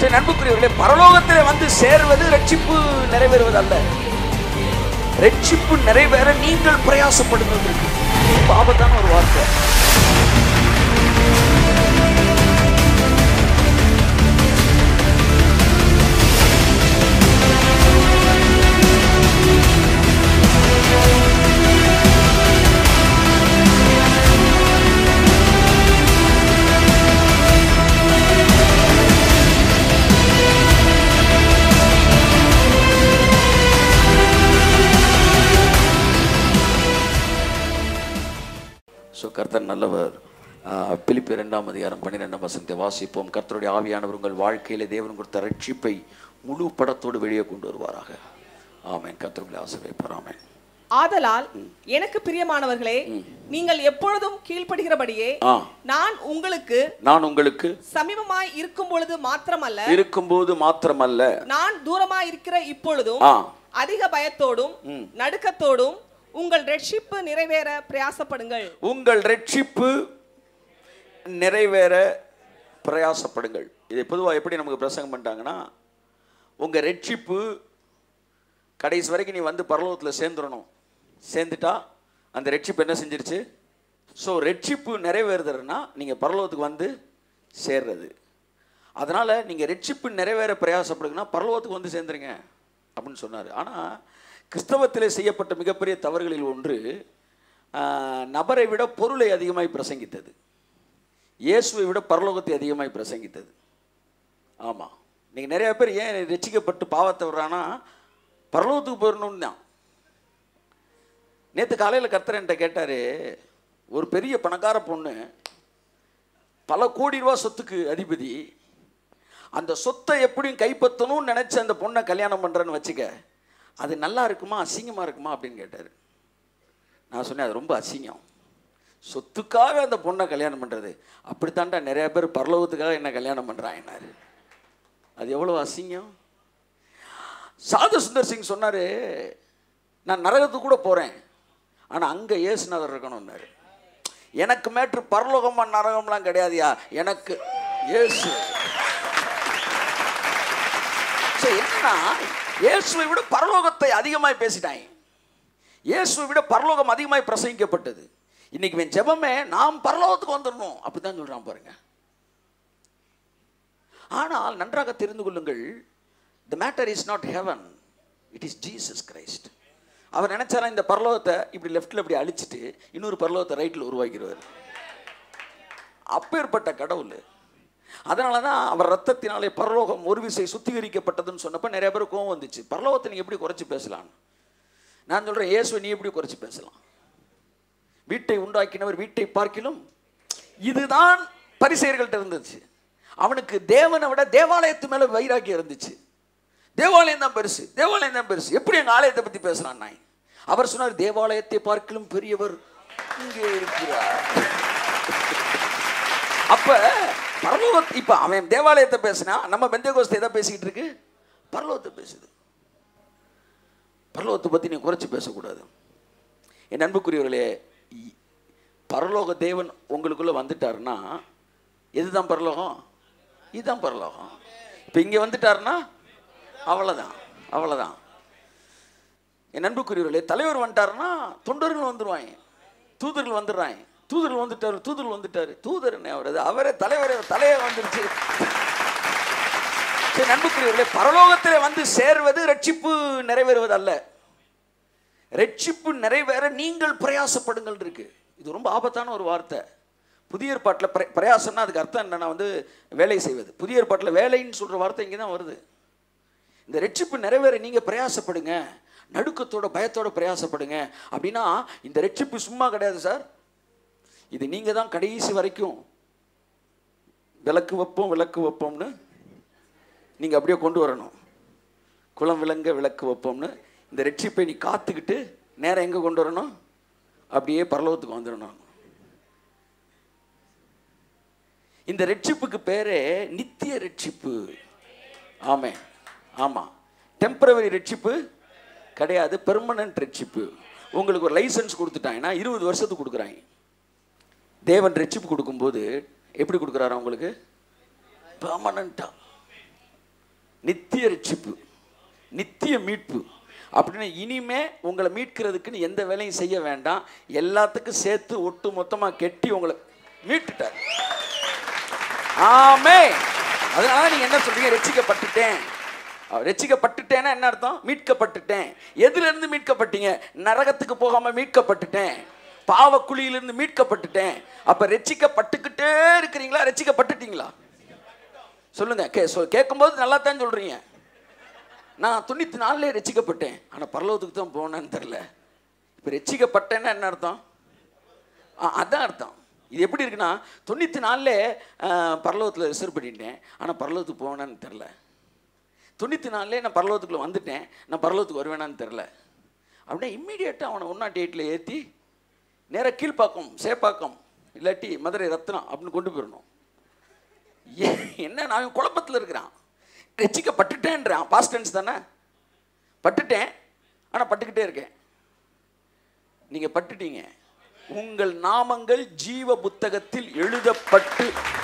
சரி நண்புக்குரியவர்களே பரலோகத்திலே வந்து சேர்வது ரட்சிப்பு நிறைவேறுவது அல்ல ரட்சிப்பு நிறைவேற நீங்கள் பிரயாசப்படுங்கள் இருக்கு ரொம்ப ஆபத்தான ஒரு வார்த்தை ஸோ கர்த்தர் நல்லவர் ஆஹ் பிலிப்பியர் இரண்டாம் அதிகாரம் பன்னிரெண்டாம் வசனத்தை வாசிப்போம் கர்த்தருடைய ஆவியானவர் உங்கள் வாழ்க்கையிலே தேவன் கொடுத்த ரட்சிப்பை முழு படத்தோடு வெளியே கொண்டு வருவாராக ஆமென் கர்த்தருடைய ஆசை வைப்பார் ஆமென் ஆதலால் எனக்கு பிரியமானவர்களே நீங்கள் எப்பொழுதும் கீழ்ப்படுகிறபடியே ஆ நான் உங்களுக்கு நான் உங்களுக்கு சமீபமாய் இருக்கும் பொழுது மாத்திரமல்ல இருக்கும்போது மாத்திரமல்ல நான் தூரமாய் இருக்கிற இப்பொழுதும் ஆ அதிக பயத்தோடும் நடுக்கத்தோடும் உங்கள் ரட்சிப்பு நிறைவேற பிரயாசப்படுங்கள் உங்கள் ரட்சிப்பு நிறைவேற பிரயாசப்படுங்கள் இதை பொதுவாக எப்படி நமக்கு பிரசங்கம் பண்ணிட்டாங்கன்னா உங்கள் ரட்சிப்பு கடைசி வரைக்கும் நீ வந்து பரலோகத்தில் சேர்ந்துடணும் சேர்ந்துட்டா அந்த ரட்சிப்பு என்ன செஞ்சிருச்சு ஸோ ரட்சிப்பு நிறைவேறுதுன்னா நீங்கள் பரலோகத்துக்கு வந்து சேர்றது அதனால் நீங்கள் ரட்சிப்பு நிறைவேற பிரயாசப்படுங்கன்னா பரலோகத்துக்கு வந்து சேர்ந்துருங்க அப்படின்னு சொன்னார் ஆனால் கிறிஸ்தவத்திலே செய்யப்பட்ட மிகப்பெரிய தவறுகளில் ஒன்று ஆஹ், நபரை விட பொருளை அதிகமாய் பிரசங்கித்தது இயேசுவை விட பரலோகத்தை அதிகமாய் பிரசங்கித்தது ஆமாம் நீங்கள் நிறைய பேர் ஏன் ரட்சிக்கப்பட்டு பாவத்தை வர்றான்னா பரலோகத்துக்கு போயிடணும்னு தான் நேற்று காலையில் கர்த்தர் என்கிட்ட கேட்டார் ஒரு பெரிய பணக்கார பொண்ணு பல கோடி ரூபா சொத்துக்கு அதிபதி அந்த சொத்தை எப்படியும் கைப்பற்றணும்னு நினச்சி அந்த பொண்ணை கல்யாணம் பண்ணுறேன்னு வச்சுக்க அது நல்லா இருக்குமா அசிங்கமாக இருக்குமா அப்படின்னு கேட்டார் நான் சொன்னேன் அது ரொம்ப அசிங்கம் சொத்துக்காக அந்த பொண்ணை கல்யாணம் பண்ணுறது அப்படித்தான்டா நிறைய பேர் பரலோகத்துக்காக என்ன கல்யாணம் பண்ணுறாங்கன்னாரு அது எவ்வளோ அசிங்கம் சாது சுந்தர் சிங் சொன்னார் நான் நரகத்துக்கு கூட போகிறேன் ஆனால் அங்கே இயேசுநாதர் இருக்கணும்னாரு எனக்கு மேற்று பரலோகமா நரகம்லாம் கிடையாதுயா எனக்கு இயேசு சரி என்னன்னா இயேசுவை விட பரலோகத்தை அதிகமாய் பேசிட்டாங்க இயேசுவை விட பரலோகம் அதிகமாய் பிரசங்கிக்கப்பட்டது இன்னைக்கு இவன் ஜெபமே நாம் பரலோகத்துக்கு வந்துடணும் அப்படித்தான் சொல்றான் பாருங்க ஆனால் நன்றாக தெரிந்து கொள்ளுங்கள் the matter is not heaven it is Jesus Christ அவர் நினைச்சாரா இந்த பரலோகத்தை இப்படி லெஃப்ட்ல இப்படி அழிச்சிட்டு இன்னொரு பரலோகத்தை ரைட்டில் உருவாக்கிடுவார் அப்பேற்பட்ட கடவுள் அதனால தான் அவர் ரத்தத்தினாலே பரலோகம் ஒரு விசை சுத்திகரிக்கப்பட்டதுன்னு சொன்னப்ப நிறைய பேர் கோவம் வந்துச்சு பரலோகத்தை நீங்கள் எப்படி குறைச்சி பேசலான்னு நான் சொல்கிறேன் இயேசுவை நீ எப்படி குறைச்சி பேசலாம் வீட்டை உண்டாக்கினவர் வீட்டை பார்க்கிலும் இதுதான் பரிசெயர்கள்ட்ட இருந்துச்சு அவனுக்கு தேவனை விட தேவாலயத்து மேல வைராக்கியம் இருந்துச்சு தேவாலயம் தான் பெருசு தேவாலயம் தான் பெருசு எப்படி எங்க ஆலயத்தை பத்தி பேசுறான் நாய் அவர் சொன்னார் தேவாலயத்தை பார்க்கிலும் பெரியவர் இங்கே இருக்கிறார் அப்ப பரலோகத் இப்ப அவன் தேவாலயத்தை பேசினா நம்ம பெந்தேகோஸ்தை எதை பேசிக்கிட்டு இருக்கு பரலோகத்தை பேசுது பரலோகத்தை பத்தி நீ குறைச்சு பேசக்கூடாது என் அன்புக்குரியவர்களே இ- பரலோக தேவன் உங்களுக்குள்ள வந்துட்டாருன்னா எதுதான் பரலோகம் இதுதான் பரலோகம் இப்போ இங்கே வந்துட்டாருன்னா அவ்வளோதான் அவ்வளோதான் என் அன்புக்குரியவர்களே தலைவர் வந்துட்டாருன்னா தொண்டர்கள் வந்துருவாங்க தூதர்கள் வந்துடுறாங்க தூதர்கள் வந்துட்டாரு தூதர்கள் வந்துட்டாரு தூதர் என்ன அவரது அவரே தலைவர் தலையே வந்துருச்சு சரி நண்புக்குரியவர்களே பரலோகத்திலே வந்து சேர்வது ரட்சிப்பு நிறைவேறுவது அல்ல ரட்சிப்பு நிறைவேற நீங்கள் பிரயாசப்படுங்கள் இருக்கு இது ரொம்ப ஆபத்தான ஒரு வார்த்தை புதிய ஏற்பாட்டில் பிர பிரயாசம்னா அதுக்கு அர்த்தம் என்னன்னா வந்து வேலை செய்வது புதிய ஏற்பாட்டில் வேலைன்னு சொல்கிற வார்த்தை இங்கே தான் வருது இந்த ரட்சிப்பு நிறைவேற நீங்கள் பிரயாசப்படுங்க நடுக்கத்தோட பயத்தோட பிரயாசப்படுங்க அப்படின்னா இந்த ரட்சிப்பு சும்மா கிடையாது சார் இது நீங்கள் தான் கடைசி வரைக்கும் விளக்கு வைப்போம் விளக்கு வைப்போம்னு நீங்கள் அப்படியே கொண்டு வரணும் குளம் விளங்க விளக்கு வைப்போம்னு இந்த ரட்சிப்பை நீ காத்துக்கிட்டு நேரம் எங்கே கொண்டு வரணும் அப்படியே பரலோகத்துக்கு வந்துடணும் இந்த ரட்சிப்புக்கு பேரே நித்திய ரட்சிப்பு ஆமே ஆமாம் டெம்பரவரி ரட்சிப்பு கிடையாது பெர்மனன்ட் ரட்சிப்பு உங்களுக்கு ஒரு லைசன்ஸ் கொடுத்துட்டாங்கன்னா இருபது வருஷத்துக்கு கொடுக்குறாங்க தேவன் ரட்சிப்பு கொடுக்கும்போது எப்படி கொடுக்குறாரு உங்களுக்கு பெர்மனண்ட்டாக நித்திய ரட்சிப்பு நித்திய மீட்பு அப்படின்னு இனிமே உங்களை மீட்கிறதுக்குன்னு எந்த வேலையும் செய்ய வேண்டாம் எல்லாத்துக்கும் சேர்த்து ஒட்டு மொத்தமாக கெட்டி உங்களை மீட்டுட்டார் ஆமே அதனால நீங்க என்ன சொல்றீங்க ரட்சிக்கப்பட்டுட்டேன் அஹ் ரட்சிக்கப்பட்டுட்டேன்னா என்ன அர்த்தம் மீட்கப்பட்டுட்டேன் எதுல இருந்து மீட்கப்பட்டீங்க நரகத்துக்கு போகாம மீட்கப்பட்டுட்டேன் பாவ குழியிலிருந்து மீட்கப்பட்டுட்டேன் அப்ப ரட்சிக்கப்பட்டுக்கிட்டே இருக்கிறீங்களா ரட்சிக்கப்பட்டுட்டீங்களா சொல்லுங்க கே சொல் கேட்கும்போது நல்லா தான் சொல்றீங்க நான் தொண்ணூத்தி நாலுல ரட்சிக்கப்பட்டேன் ஆனா பரலோகத்துக்கு தான் போனேன்னு தெரியல இப்ப ரட்சிக்கப்பட்டேன்னா என்ன அர்த்தம் ஆ, அதான் அர்த்தம் இது எப்படி இருக்குன்னா தொண்ணூற்றி நாலில் பரலோகத்தில் ரிசர்வ் பண்ணிட்டேன் ஆனால் பரலோகத்துக்கு போவேனான்னு தெரில தொண்ணூற்றி நாலுலே நான் பரலோகத்துக்குள்ள வந்துட்டேன் நான் பரலோகத்துக்கு வருவேனான்னு தெரில அப்படின்னா இம்மீடியட்டாக அவனை ஒன் நாட் எயிட்டில் ஏற்றி நேராக கீழ்ப்பாக்கம் சேப்பாக்கம் இல்லாட்டி மதுரை ரத்னம் அப்படின்னு கொண்டு போயிடணும் ஏன், என்ன நான் குழப்பத்தில் இருக்கிறான் ரசிக்கப்பட்டுட்டேன்றான் பாஸ்ட் டென்ஸ் தானே பட்டுட்டேன் ஆனால் பட்டுக்கிட்டே இருக்கேன் நீங்க பட்டுட்டீங்க உங்கள் நாமங்கள் ஜீவ புத்தகத்தில் எழுதப்பட்டு